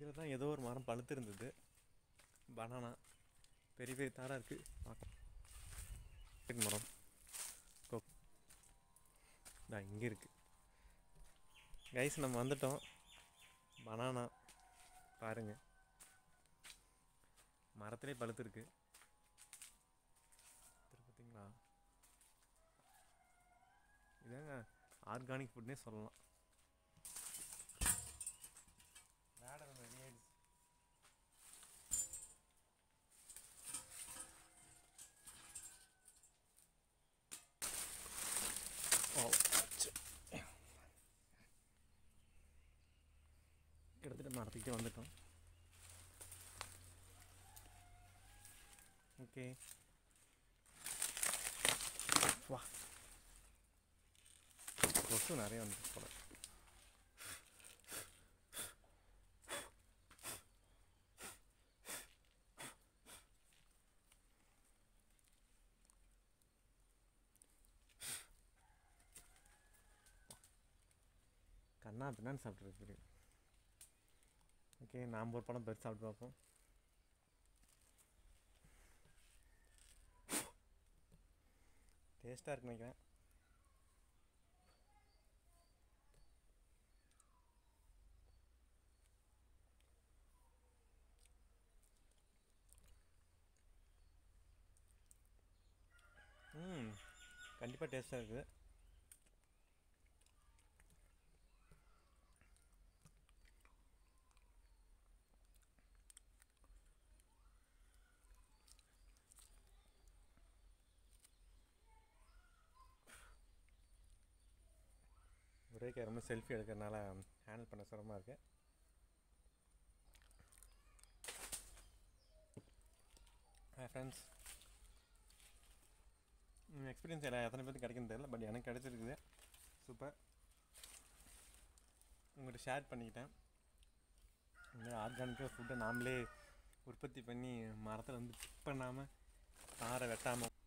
தான் ஏதோ ஒரு மரம் பழுத்து இருந்தது பனானா பெரிய பெரிய தாராக இருக்குது பார்க்க மரம் கோ இதா இங்கே இருக்குது கைஸ் நம்ம வந்துட்டோம் பனானா பாருங்க மரத்திலே பழுத்துருக்கு பார்த்தீங்களா இதாங்க ஆர்கானிக் ஃபுட்னே சொல்லலாம் வேடர் ரெடி ஆயிடுச்சு ஓ ச்சே. கிட்டத்தட்ட மரத்துக்கிட்டே வந்துட்டோம் ஓகே வா கொசு நிறைய வந்து போல கண்ணா பின்னான்னு சாப்பிட்ருக்கு ஓகே நாம் ஒரு படம் பெருசு சாப்பிட்டு பார்ப்போம் டேஸ்ட்டாக இருக்குன்னு நினைக்கிறேன் ம் கண்டிப்பாக டேஸ்ட்டாக இருக்குது ஒரே ரொம்ப செல்ஃபி எடுக்கிறதுனால ஹேண்டில் பண்ண சிரமமாக இருக்கு ஹாய் ஃப்ரெண்ட்ஸ் எக்ஸ்பீரியன்ஸ் எல்லாம் எத்தனை பேருக்கு கிடைக்குன்னு தெரியல பட் எனக்கு கிடைச்சிருக்குது சூப்பர் உங்கள்கிட்ட ஷேர் பண்ணிக்கிட்டேன் இந்த ஆர்கானிக்காக ஃபுட்டை நாமளே உற்பத்தி பண்ணி மரத்தில் வந்து பிக் பண்ணாமல் தாரை வெட்டாமல்